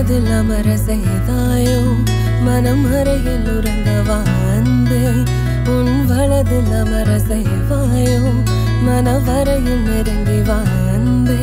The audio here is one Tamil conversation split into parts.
இடதில் அமர செய்தாயோ மனம் அறையில் உறங்கவா அன்பே உன் வலதில் அமர செய்வாயோ மனவரையில் நெருங்கி வா அன்பே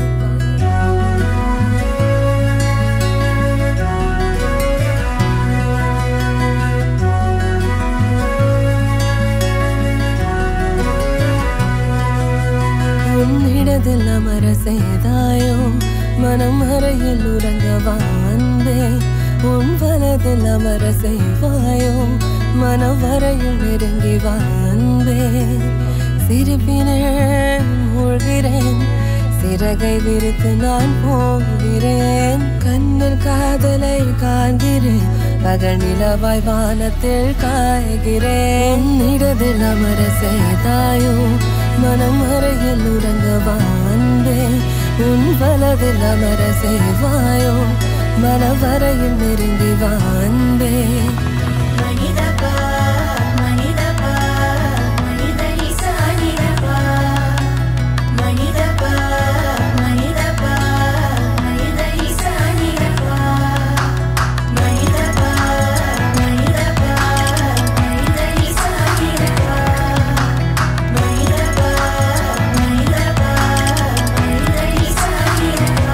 உன்னிடதில் அமர செய்தாயோ மனம் அறையில் உறங்கவா அன்பே உன் வலதில் அமர செய்வாயோ மனவரையில் நெருங்கி வா அன்பே சிரிப்பினேன் மூழ்கிறேன் சிறகை விரித்து நான் போகிறேன் கண்ணில் காதலை காண்கிறேன் பகல் நிலவாய் வானத்தில் காய்கிறேன் இடதில் அமர செய்தாயோ மனம் அறையில் உறங்கவா அன்பே உன் வலதில் அமர செய்வாயோ மனவரையில் நெருங்கி வா அன்பே மனிதப்பா மனிதப்பா மனித இசானிதப்பா மனிதப்பா மனிதப்பா மனித இசானிதப்பா மனிதப்பா மனிதப்பா மனித இசானிதப்பா மனிதப்பா மனிதப்பா மனித இசானிதப்பா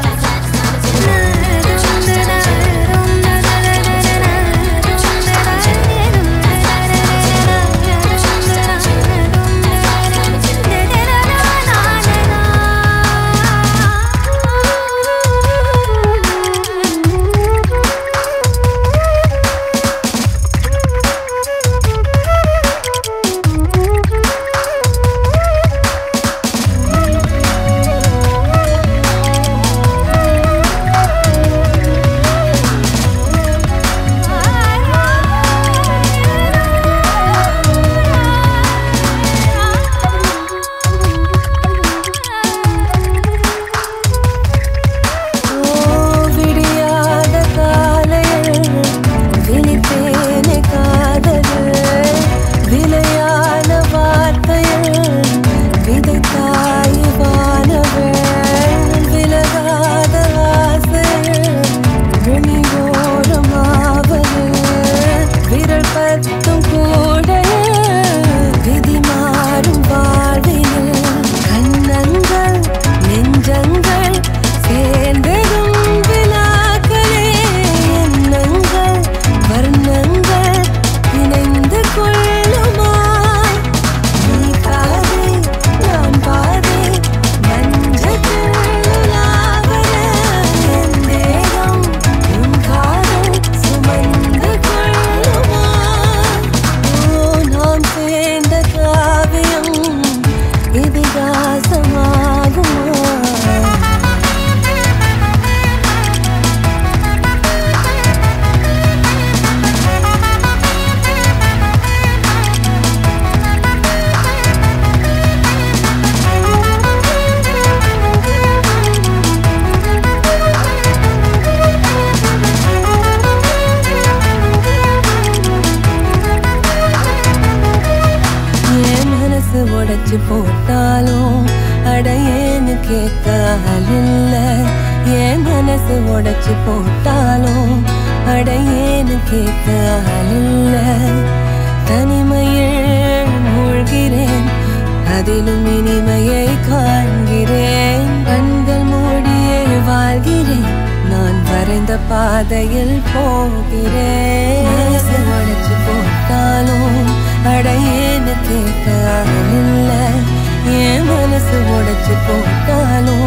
ஓ விடியாத காலையில் விழித்தேனே காதலில் விலையான வார்த்தையில் விதைத்தாய் வானவேள் விலகாத ஆசையில் விழியோரமாவது விரல் பத்தும் கூட விதி மாறும் வாழ்வினில் கண்ணங்கள் நெஞ்சங்கள் சேர்ந்ததும் விழாக்களே எண்ணங்கள் வர்ணங்கள் இணைந்து கொள்ளுமாய் நீ பாதை நான் பாதை மஞ்சத்தில் உலாவர என் தேகம் உன் காதல் சுமந்து கொள்ளுமாய் ஓ நாம் சேர்ந்த காவியம் இதிகாசமாகுமா என் மனசு உடைச்சு போட்டாலும் அடையேன்னு கேட்க ஆள் இல்ல என் மனசு உடைச்சு போட்டாலும் அடையேன்னு கேட்க ஆள் இல்ல தனிமையில் மூழ்கிறேன் அதிலும் இனிமையை காண்கிறேன் கண்கள் மூடியே வாழ்கிறேன் நான் வரைந்த பாதையில் போகிறேன் மனசு உடைச்சு போட்டாலும் அடையேன்னு கேட்க ஆள் இல்ல என் மனசு உடைச்சு போட்டாலும்